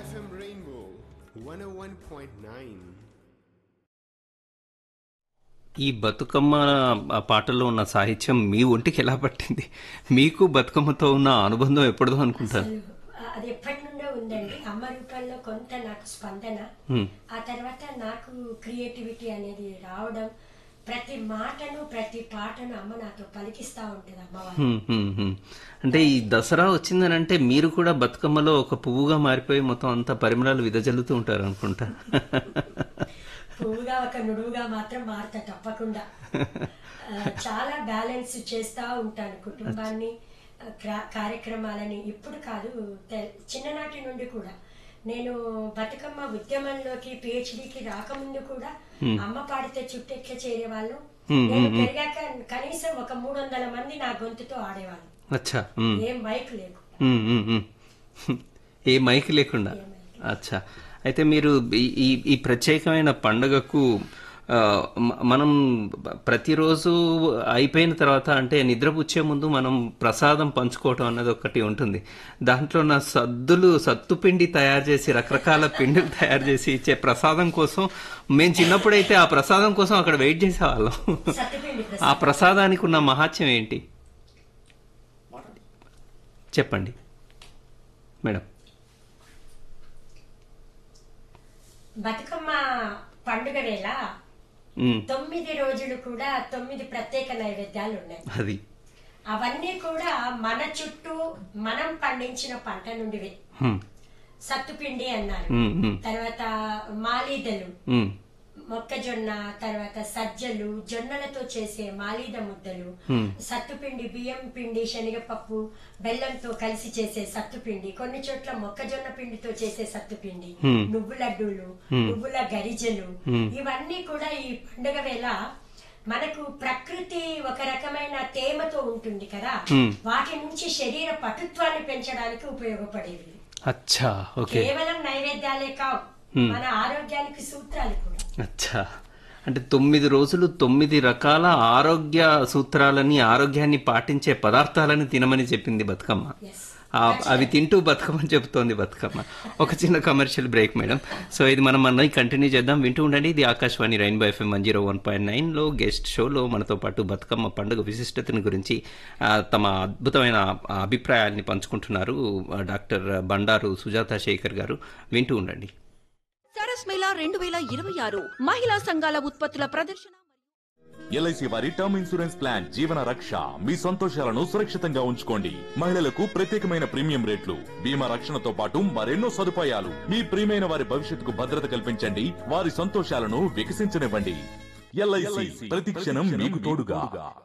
FM Rainbow 101.9. ఈ బతుకమ్మ ఆ పాటల్లో ఉన్న సాహిత్యం మీ ఒంటికి ఎలా పట్టింది మీకు బతుకమ్మతో ఉన్న అనుబంధం ఎప్పుడుదో అనుకుంటాను అసలు అది ఎప్పటి నుండో ఉందండి అమ్మ రూపంలో కొంత నాకు స్పందన హ్మ్. ఆ తర్వాత నాకు క్రియేటివిటీ అనేది రావడం ప్రతి మాటను ప్రతి పాటను అమ్మ నాతో పలికిస్తా ఉంటుంది అమ్మవారు హ్మ్, హ్మ్, హ్మ్. అంటే ఈ దసరా వచ్చిందని అంటే మీరు కూడా బతుకమ్మలో ఒక పువ్వుగా మారిపోయి మొత్తం అంతా పరిమళాలు విదజల్లుతూ ఉంటారు అనుకుంటా పువ్వుగా ఒక నుడువుగా మాత్రం మారుతా తప్పకుండా ఆ, చాలా బ్యాలెన్స్ చేస్తా ఉంటాను కుటుంబాన్ని ఆ, క్రా- కార్యక్రమాలని ఇప్పుడు కాదు తె- చిన్ననాటి నుండి కూడా నేను బతుకమ్మ ఉద్యమంలోకి పిహెచ్డికి రాకముందు కూడా అమ్మ పాడితే చుట్టెట్ల చేరేవాళ్ళు నేను పెరిగాక కనీసం ఒక మూడు వందల మంది నా గొంతుతో ఆడేవాళ్ళు అచ్చా హ్మ్. ఏం మైక్ లేకు హ్మ్, హ్మ్, హ్మ్. ఏ మైక్ లేకుండా అచ్చా అయితే మీరు ఈ- ఈ ఈ ప్రత్యేకమైన పండుగకు ఆ, మ- మనం ప్రతిరోజు అయిపోయిన తర్వాత అంటే నిద్రపుచ్చే ముందు మనం ప్రసాదం పంచుకోవటం అన్నది ఒకటి ఉంటుంది దాంట్లో నా సద్దులు సత్తు పిండి తయారు చేసి రకరకాల పిండిలు తయారు చేసి ఇచ్చే ప్రసాదం కోసం మేము చిన్నప్పుడైతే ఆ ప్రసాదం కోసం అక్కడ వెయిట్ చేసేవాళ్ళం సత్తుపిండి ఆ ప్రసాదానికి ఉన్న మహాత్యం ఏంటి చెప్పండి మేడం బతుకమ్మ పండుగ వేళ ఉమ్, తొమ్మిది రోజులు కూడా తొమ్మిది ప్రత్యేక నైవేద్యాలు ఉన్నాయి అది అవన్నీ కూడా మన చుట్టూ మనం పండించిన పంట నుండివి ఉమ్, సత్తుపిండి అన్నారు ఉమ్, ఉమ్, తర్వాత మాలీదలు ఉమ్, మొక్కజొన్న తర్వాత సజ్జలు జొన్నలతో చేసే మాలీద ముద్దలు Hmm. సత్తుపిండి బియ్యం పిండి శనగపప్పు బెల్లంతో కలిసి చేసే సత్తుపిండి కొన్ని చోట్ల మొక్కజొన్న పిండితో చేసే సత్తుపిండి Hmm. నువ్వుల లడ్డూలు నువ్వుల గరిజలు ఇవన్నీ కూడా ఈ పండుగ వేళ మనకు ప్రకృతి ఒక రకమైన తేమతో ఉంటుంది కదా Hmm. వాటి నుంచి శరీర పటుత్వాన్ని పెంచడానికి ఉపయోగపడేవి అచ్చా ఓకే కేవలం నైవేద్యాలే కావు మన ఆరోగ్యానికి సూత్రాలు కూడా అచ్చా అంటే తొమ్మిది రోజులు తొమ్మిది రకాల ఆరోగ్య సూత్రాలని ఆరోగ్యాన్ని పాటించే పదార్థాలని తినమని చెప్పింది బతుకమ్మ ఎస్ ఆ- అవి తింటూ బతుకమ్మని చెబుతోంది బతుకమ్మ ఒక చిన్న కమర్షియల్ బ్రేక్ మేడం సో ఇది మనం అన్నది కంటిన్యూ చేద్దాం వింటూ ఉండండి ఇది Akashvani rainbow FM one zero one point నైన్లో గెస్ట్ షోలో మనతో పాటు బతుకమ్మ పండుగ విశిష్టతని గురించి ఆ, తమ అద్భుతమైన ఆ, అభిప్రాయాల్ని పంచుకుంటున్నారు ఆ, డాక్టర్ బండారు సుజాత శేఖర్ గారు వింటూ ఉండండి సరస్ మేళా రెండు వేల ఇరవై ఆరు మహిళా సంఘాల ఉత్పత్తుల ప్రదర్శన ఎల్ఐసి వారి టర్మ్ ఇన్సూరెన్స్ ప్లాన్ జీవన రక్ష మీ సంతోషాలను సురక్షితంగా ఉంచుకోండి మహిళలకు ప్రత్యేకమైన ప్రీమియం రేట్లు బీమా రక్షణతో పాటు మరెన్నో సదుపాయాలు మీ ప్రియమైన వారి భవిష్యత్తుకు భద్రత కల్పించండి వారి సంతోషాలను వికసించనివ్వండి ఎల్ఐసి ప్రతి క్షణం మీకు తోడుగా